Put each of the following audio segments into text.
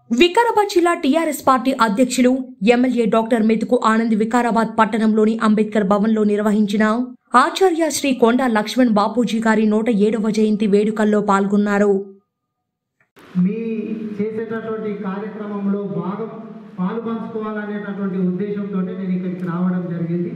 వికారాబాద్ జిల్లా T R S party అధ్యక్షులు M L A doctor Methuku Anand Vikarabad పట్టణంలోని అంబేద్కర్ భవన్లో నిర్వహించిన ఆచార్య శ్రీ కొండ లక్ష్మణ్ బాపూజీ గారి నూట ఏడవ జయంతి వేడుకల్లో పాల్గొన్నారు మీ చేసేటటువంటి కార్యక్రమంలో భాగం పాలు పంచుకోవాలనేటటువంటి ఉద్దేశంతో నేను ఇక్కడికి రావడం జరిగింది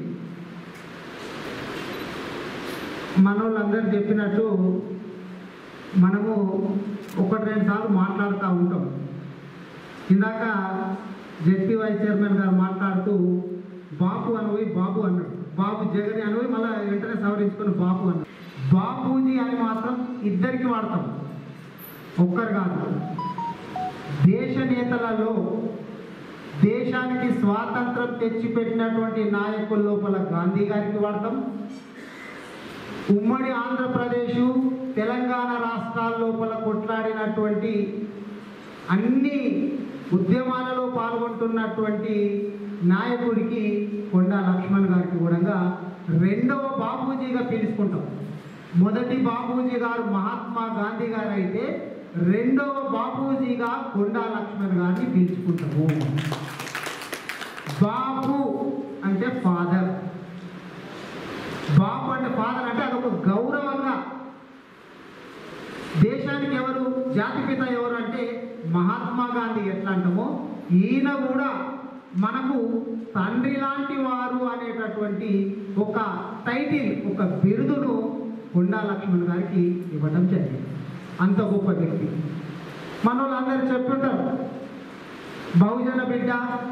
మనోళ్ళందరూ చెప్పినట్టు మనము ఒకటి రెండు సార్లు మాట్లాడుతూ ఉంటాం ఇందాక జెడ్పీ వైస్ చైర్మన్ గారు మాట్లాడుతూ బాపు అనవి బాబు అన్నాడు బాబు జగన్ అనవి మళ్ళీ వెంటనే సవరించుకొని బాపు అన్నాడు బాపూజీ అని మాత్రం ఇద్దరికి వాడతాం ఒక్కరు కాదు దేశ నేతలలో దేశానికి స్వాతంత్రం తెచ్చిపెట్టినటువంటి నాయకుల లోపల గాంధీ గారికి వాడతాం ఉమ్మడి ఆంధ్రప్రదేశ్ తెలంగాణ రాష్ట్రాల లోపల కొట్లాడినటువంటి అన్ని ఉద్యమాలలో పాల్గొంటున్నటువంటి నాయకుడికి కొండా లక్ష్మణ్ గారికి కూడా రెండవ బాబూజీగా పిలుచుకుంటాం మొదటి బాబూజీ గారు మహాత్మా గాంధీ గారు అయితే రెండవ బాబూజీగా కొండా లక్ష్మణ్ గారిని పిలుచుకుంటాము బాబు అంటే ఫాదర్ బాబు అంటే ఫాదర్ అంటే అదొక గౌరవంగా దేశానికి ఎవరు జాతిపిత ఎవరు అంటే మహాత్మా గాంధీ ఎట్లా అంటామో ఈయన కూడా మనకు తండ్రి లాంటి వారు అనేటటువంటి ఒక టైటిల్ ఒక బిరుదును కొండా లక్ష్మణ్ గారికి ఇవ్వడం జరిగింది అంత గొప్ప వ్యక్తి మన వాళ్ళందరూ చెప్తుంటారు బహుజన బిడ్డ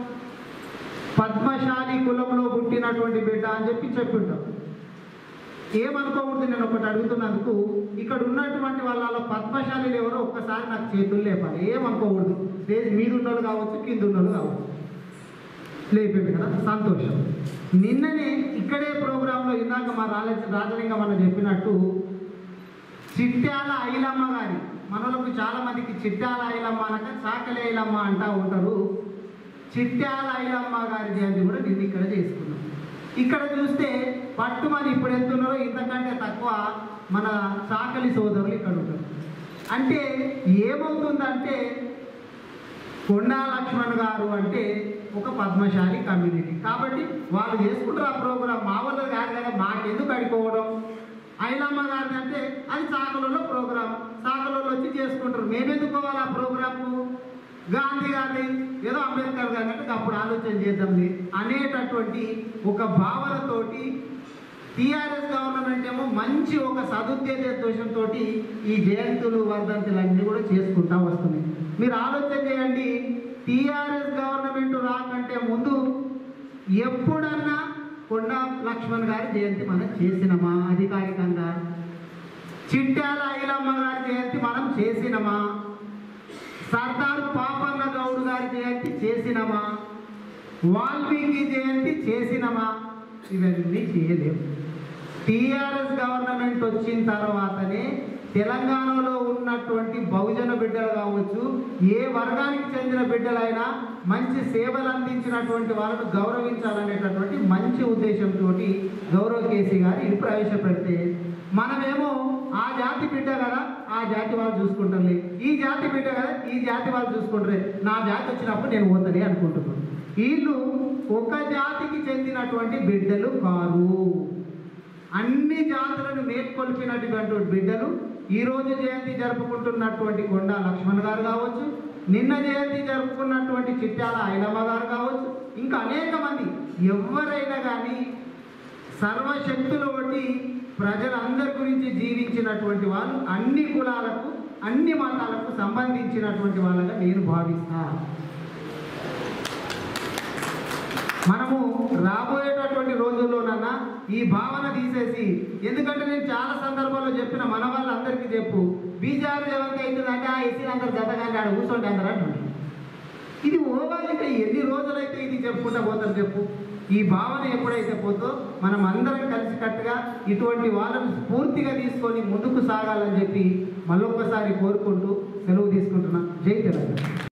పద్మశాలి కులంలో పుట్టినటువంటి బిడ్డ అని చెప్పి చెప్తుంటారు ఏమనుకోకూడదు నేను ఒకటి అడుగుతున్నందుకు ఇక్కడ ఉన్నటువంటి వాళ్ళ పద్మశాలీలు ఎవరో ఒక్కసారి నాకు చేతులు లేపాలి ఏమనుకోకూడదు స్టేజ్ మీద ఉన్నోళ్ళు కావచ్చు కింద ఉన్నోళ్ళు కావచ్చు లేపేది కదా సంతోషం నిన్ననే ఇక్కడే ప్రోగ్రాంలో ఇందాక మా రాజ రాజలింగం అన్న చెప్పినట్టు చిట్యాల ఐలమ్మ గారి మనలకు చాలా మందికి చిట్యాల ఐలమ్మ అనక చాకలి ఐలమ్మ అంటా ఉంటారు చిట్యాల ఐలమ్మ గారి జయంతి కూడా నిన్న ఇక్కడ చేసుకున్నాం ఇక్కడ చూస్తే పట్టుమని ఇప్పుడు ఎంతున్నారో ఇంతకంటే తక్కువ మన చాకలి సోదరులు ఇక్కడ ఉంటారు అంటే ఏమవుతుందంటే కొండా లక్ష్మణ్ గారు అంటే ఒక పద్మశాలి కమ్యూనిటీ కాబట్టి వాళ్ళు చేసుకుంటారు ఆ ప్రోగ్రాం మా వాళ్ళు కాదు కదా మాకెందుకు అడిపోవడం ఐలమ్మ గారిది అంటే అది సాకలలో ప్రోగ్రాం సాకలలో వచ్చి చేసుకుంటారు మేమెందుకు పోవాలి ఆ ప్రోగ్రాంకు గాంధీ గారిది ఏదో అంబేద్కర్ గారి అంటే అప్పుడు ఆలోచన చేద్దాంలే అనేటటువంటి ఒక భావనతోటి టీఆర్ఎస్ గవర్నమెంట్ ఏమో మంచి ఒక సదుద్దేశంతో ఈ జయంతులు వర్ధంతులన్నీ కూడా చేసుకుంటా వస్తున్నాయి మీరు ఆలోచన చేయండి టీఆర్ఎస్ గవర్నమెంట్ రాకంటే ముందు ఎప్పుడన్నా కొండా లక్ష్మణ్ గారి జయంతి మనం చేసినమా అధికారికంగా చిట్యాల ఐలమ్మ గారి జయంతి మనం చేసినమా సర్దార్ పాపన్న గౌడ్ గారి జయంతి చేసినమా వాల్మీకి జయంతి చేసినమా ఇవన్నీ చేయలేము టీఆర్ఎస్ గవర్నమెంట్ వచ్చిన తర్వాతనే తెలంగాణలో ఉన్నటువంటి బహుజన బిడ్డలు కావచ్చు ఏ వర్గానికి చెందిన బిడ్డలైనా మంచి సేవలు అందించినటువంటి వాళ్ళను గౌరవించాలనేటటువంటి మంచి ఉద్దేశంతో గౌరవ కేసీ గారు ఇది ప్రవేశపెడితే మనమేమో ఆ జాతి బిడ్డ కదా ఆ జాతి వాళ్ళు చూసుకుంటారులే ఈ జాతి బిడ్డ కదా ఈ జాతి వాళ్ళు చూసుకుంటారే నా జాతి వచ్చినప్పుడు నేను పోతానే అనుకుంటున్నాను వీళ్ళు ఒక జాతికి చెందినటువంటి బిడ్డలు కారు అన్ని జాతులను మేల్కొల్పినటువంటి బిడ్డలు ఈ రోజు జయంతి జరుపుకుంటున్నటువంటి కొండా లక్ష్మణ్ గారు కావచ్చు నిన్న జయంతి జరుపుకున్నటువంటి చిట్యాల ఐలమ్మ గారు కావచ్చు ఇంకా అనేక మంది ఎవరైనా కానీ సర్వశక్తులు బట్టి ప్రజలందరి గురించి జీవించినటువంటి వాళ్ళు అన్ని కులాలకు అన్ని మతాలకు సంబంధించినటువంటి వాళ్ళగా నేను భావిస్తా మనము రాబోయేటటువంటి రోజుల్లోనన్నా ఈ భావన తీసేసి ఎందుకంటే నేను చాలా సందర్భాల్లో చెప్పిన మన వాళ్ళందరికీ చెప్పు బీజారు ఎవరికి అవుతుందంటే ఆ ఎస్సీ అందరు జతగానే ఆడ కూర్చోండి అందరు అంటున్నారు ఇది ఓవాలి ఇంకా ఎన్ని రోజులైతే ఇది చెప్పుకుంటా పోతారు చెప్పు ఈ భావన ఎప్పుడైతే పోతో మనం అందరం కలిసికట్టుగా ఇటువంటి వాళ్ళను స్ఫూర్తిగా తీసుకొని ముందుకు సాగాలని చెప్పి మళ్ళొక్కసారి కోరుకుంటూ సెలవు తీసుకుంటున్నాం జై తెలంగాణ